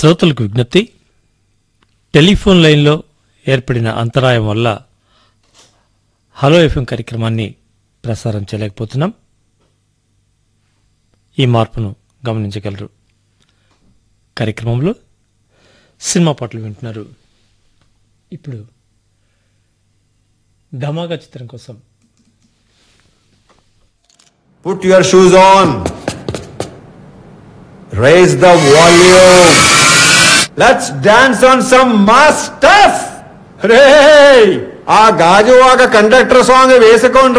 శ్రోతలకు విజ్ఞప్తి టెలిఫోన్ లైన్లో ఏర్పడిన అంతరాయం వల్ల హలో ఎఫ్ఎం కార్యక్రమాన్ని ప్రసారం చేయలేకపోతున్నాం ఈ మార్పును గమనించగలరు కార్యక్రమంలో సినిమా పాటలు వింటున్నారు ఇప్పుడు ధమాగా చిత్రం కోసం Put your shoes on. Raise the volume. Let's dance on some mass stuff. రే ఆ గాజువాక కండక్టర్ సాంగ్ వేసుకోండి